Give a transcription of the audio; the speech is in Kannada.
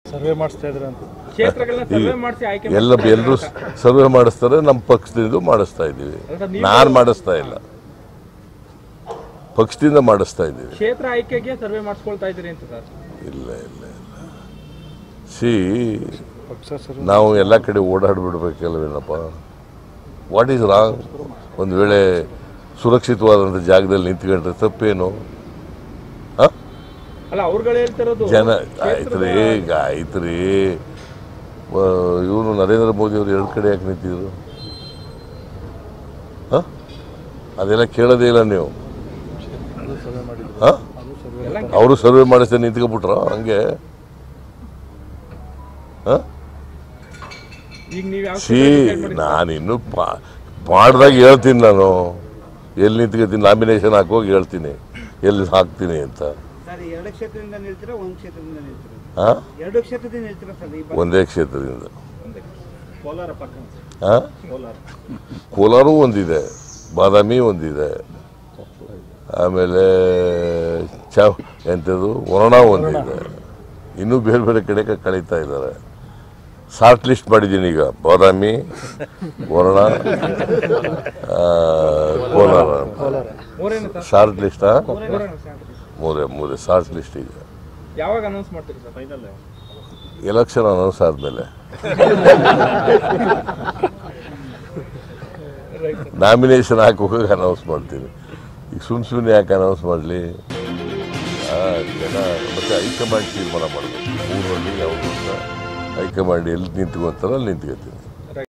ಸರ್ವೆ ಮಾಡಿಸ್ತಾ ಇದ್ರೆ ಅಂತ ಕ್ಷೇತ್ರಗಳನ್ನ ಸರ್ವೆ ಮಾಡಿಸಿ ಆಯ್ಕೆ ಎಲ್ಲ ಎಲ್ಲರೂ ಸರ್ವೆ ಮಾಡಿಸ್ತಾರೆ ನಮ್ಮ ಪಕ್ಷದಿಂದ ಮಾಡಿಸ್ತಾ ಇದ್ದೀವಿ ನಾನು ಮಾಡಿಸ್ತಾ ಇಲ್ಲ ಪಕ್ಷದಿಂದ ಮಾಡಿಸ್ತಾ ಇದ್ದೀವಿ ಕ್ಷೇತ್ರ ಆಯ್ಕೆಗೆ ಸರ್ವೆ ಮಾಡಿಸ್ಕೊಳ್ತಾ ಇದ್ದೀರಿ ಅಂತ ಸರ್ ಇಲ್ಲ ಇಲ್ಲ ಇಲ್ಲ ಸಿ ಪಕ್ಷ ಸರ್ವೆ ನಾವು ಎಲ್ಲ ಕಡೆ ಓಡಾಡ್ಬಿಡ್ಬೇಕಲ್ವೇನಪ್ಪ ವಾಟ್ ಈಸ್ ರಾಂಗ್ ಒಂದು ವೇಳೆ ಸುರಕ್ಷಿತವಾದಂಥ ಜಾಗದಲ್ಲಿ ನಿಂತ್ಕೊಂಡ್ರೆ ತಪ್ಪೇನು ಹಾಂ ಅಲ್ಲ ಅವ್ರುಗಳು ಹೇಳ್ತಿರೋದು ಜನ ಆಯ್ತ್ರಿ ಈಗ ಆಯ್ತ್ರಿ ಇವನು ನರೇಂದ್ರ ಮೋದಿ ಅವರು ಎರಡು ಕಡೆ ಯಾಕೆ ನಿಂತಿದ್ರು ಹಾಂ ಅದೆಲ್ಲ ಕೇಳೋದೇ ಇಲ್ಲ ನೀವು ಅದು ಸರ್ವೆ ಮಾಡಿದ್ರು ಹಾಂ ಅದು ಸರ್ವೆ ಎಲ್ಲ ಅವರು ಸರ್ವೆ ಮಾಡಿಸ್ದೆ ನಿಂತ್ಕೊಬಿಟ್ರ ಹಂಗೆ ಹಾಂ ಈಗ ನೀವು ಯಾವ ಸಿ ಕ್ಷೇತ್ರ decide ಮಾಡಿದ್ದೀರಾ? ನಾನು ಇನ್ನೂ ಮಾಡ್ದಾಗ ಹೇಳ್ತೀನಿ ನಾನು ಎಲ್ಲಿ ನಿಂತ್ಕೊತೀನಿ ನಾಮಿನೇಷನ್ ಹಾಕೋಗಿ ಹೇಳ್ತೀನಿ ಎಲ್ಲಿ ಹಾಕ್ತೀನಿ ಅಂತ ಸರ್ ಎರಡು ಕ್ಷೇತ್ರದಿಂದ ನಿಲ್ತೀರಾ ಒಂದು ಕ್ಷೇತ್ರದಿಂದ ನಿಲ್ತೀರಾ ಹಾಂ ಎರಡು ಕ್ಷೇತ್ರದಿಂದ ನಿಲ್ತೀರಾ ಸರ್ ಈ ಬಾರಿ? ಒಂದೇ ಕ್ಷೇತ್ರದಿಂದ ಕೋಲಾರ ಪಕ್ಕ ಹಾಂ ಕೋಲಾರು ಒಂದಿದೆ ಬಾದಾಮಿ ಒಂದಿದೆ ಆಮೇಲೆ ಚ ಎಂಥದ್ದು ವರುಣ ಒಂದಿದೆ ಇನ್ನೂ ಬೇರೆ ಬೇರೆ ಕಡೆ ಕ- ಕಳೀತಾ ಇದ್ದಾರೆ ಶಾರ್ಟ್ ಲಿಸ್ಟ್ ಮಾಡಿದ್ದೀನಿ ಈಗ ಬಾದಾಮಿ ವರುಣ ಆ, ಕೋಲಾರ ಮೂರೇನು ಸರ್ ಶಾರ್ಟ್ ಲಿಸ್ಟಾ ಮೂರೇನು ಸರ್? ಮೂರೇ ಮೂರೇ ಶಾರ್ಟ್ ಲಿಸ್ಟ್ ಈಗ ಯಾವಾಗ ಅನೌನ್ಸ್ ಮಾಡ್ತೀರಿ ಸರ್ ಫೈನಲ್ ಎಲೆಕ್ಷನ್ ಅನೌನ್ಸ್ ಆದಮೇಲೆ ನಾಮಿನೇಷನ್ ಹಾಕುವಾಗ ಅನೌನ್ಸ್ ಮಾಡ್ತೀನಿ ಈಗ ಸುಮ್ ಸುಮ್ಮನೆ ಯಾಕೆ ಅನೌನ್ಸ್ ಮಾಡಲಿ ಜನ ಮತ್ತೆ ಹೈಕಮಾಂಡ್ ತೀರ್ಮಾನ ಮಾಡಬೇಕು ಊರಲ್ಲಿ ಯಾವುದು ಅಂತ ಹೈಕಮಾಂಡ್ ಎಲ್ಲಿ ನಿಂತ್ಕೊಂತಾರೋ ಅಲ್ಲಿ ನಿಂತ್ಕೊತೀನಿ